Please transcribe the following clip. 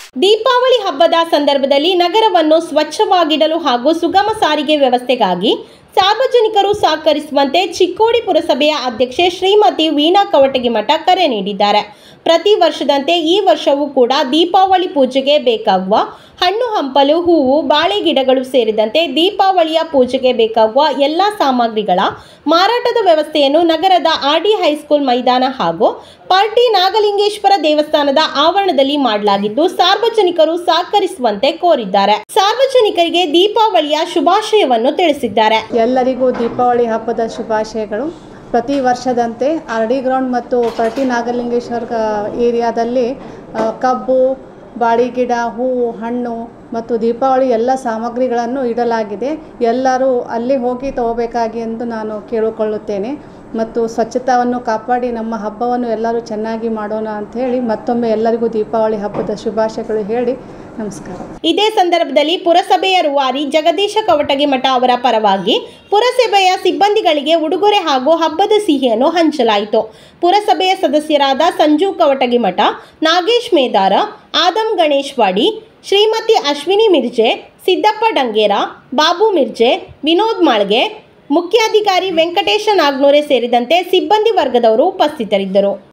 ದೀಪಾವಳಿ ಹಬ್ಬದ ಸಂದರ್ಭದಲ್ಲಿ ನಗರವನ್ನು ಸ್ವಚ್ಛವಾಗಿಡಲು ಹಾಗೂ ಸುಗಮ ಸಾರಿಗೆ ವ್ಯವಸ್ಥೆಗಾಗಿ ಸಾರ್ವಜನಿಕರು ಸಹಕರಿಸುವಂತೆ ಚಿಕ್ಕೋಡಿ ಪುರಸಭೆಯ ಅಧ್ಯಕ್ಷೆ ಶ್ರೀಮತಿ ವೀಣಾ ಕವಟಗಿಮಠ ಕರೆ ನೀಡಿದ್ದಾರೆ ಪ್ರತಿ ವರ್ಷದಂತೆ ಈ ವರ್ಷವೂ ಕೂಡ ದೀಪಾವಳಿ ಪೂಜೆಗೆ ಬೇಕಾಗುವ ಹಣ್ಣು ಹಂಪಲು ಹೂವು ಬಾಳೆ ಗಿಡಗಳು ಸೇರಿದಂತೆ ದೀಪಾವಳಿಯ ಪೂಜೆಗೆ ಬೇಕಾಗುವ ಎಲ್ಲ ಸಾಮಗ್ರಿಗಳ ಮಾರಾಟದ ವ್ಯವಸ್ಥೆಯನ್ನು ನಗರದ ಆರ್ಡಿ ಹೈಸ್ಕೂಲ್ ಮೈದಾನ ಹಾಗೂ ಪಾರ್ಟಿ ನಾಗಲಿಂಗೇಶ್ವರ ದೇವಸ್ಥಾನದ ಆವರಣದಲ್ಲಿ ಮಾಡಲಾಗಿದ್ದು ಸಾರ್ವಜನಿಕರು ಸಹಕರಿಸುವಂತೆ ಕೋರಿದ್ದಾರೆ ಸಾರ್ವಜನಿಕರಿಗೆ ದೀಪಾವಳಿಯ ಶುಭಾಶಯವನ್ನು ತಿಳಿಸಿದ್ದಾರೆ ಎಲ್ಲರಿಗೂ ದೀಪಾವಳಿ ಹಬ್ಬದ ಶುಭಾಶಯಗಳು ಪ್ರತಿ ವರ್ಷದಂತೆ ಆರ್ ಡಿ ಗ್ರೌಂಡ್ ಮತ್ತು ಪ್ರತಿ ನಾಗಲಿಂಗೇಶ್ವರ ಗ- ಏರಿಯಾದಲ್ಲಿ ಆ, ಕಬ್ಬು ಬಾಳಿಗಿಡ ಹೂವು ಹಣ್ಣು ಮತ್ತು ದೀಪಾವಳಿ ಎಲ್ಲ ಸಾಮಗ್ರಿಗಳನ್ನು ಇಡಲಾಗಿದೆ ಎಲ್ಲರೂ ಅಲ್ಲಿ ಹೋಗಿ ತಗೋಬೇಕಾಗಿ ಎಂದು ನಾನು ಕೇಳಿಕೊಳ್ಳುತ್ತೇನೆ ಮತ್ತು ಸ್ವಚ್ಛತಾವನ್ನು ಕಾಪಾಡಿ ನಮ್ಮ ಹಬ್ಬವನ್ನು ಎಲ್ಲರೂ ಚೆನ್ನಾಗಿ ಮಾಡೋಣ ಅಂತ ಹೇಳಿ ಮತ್ತೊಮ್ಮೆ ಎಲ್ಲರಿಗೂ ದೀಪಾವಳಿ ಹಬ್ಬದ ಶುಭಾಶಯಗಳು ಹೇಳಿ ನಮಸ್ಕಾರ ಇದೇ ಸಂದರ್ಭದಲ್ಲಿ ಪುರಸಭೆಯ ರೂವಾರಿ ಜಗದೀಶ ಕವಟಗಿಮಠ ಅವರ ಪರವಾಗಿ ಪುರಸಭೆಯ ಸಿಬ್ಬಂದಿಗಳಿಗೆ ಉಡುಗೊರೆ ಹಾಗೂ ಹಬ್ಬದ ಸಿಹಿಯನ್ನು ಹಂಚಲಾಯಿತು ಪುರಸಭೆಯ ಸದಸ್ಯರಾದ ಸಂಜು ಕವಟಗಿಮಠ ನಾಗೇಶ್ ಮೇದಾರ ಆದಂ ಗಣೇಶ್ವಾಡಿ ಶ್ರೀಮತಿ ಅಶ್ವಿನಿ ಮಿರ್ಜೆ ಸಿದ್ದಪ್ಪ ಡಂಗೇರ ಬಾಬು ಮಿರ್ಜೆ ವಿನೋದ್ ಮಾಳ್ಗೆ ಮುಖ್ಯಾಧಿಕಾರಿ ವೆಂಕಟೇಶ ನಾಗ್ನೂರೆ ಸೇರಿದಂತೆ ಸಿಬ್ಬಂದಿ ವರ್ಗದವರು ಉಪಸ್ಥಿತರಿದ್ದರು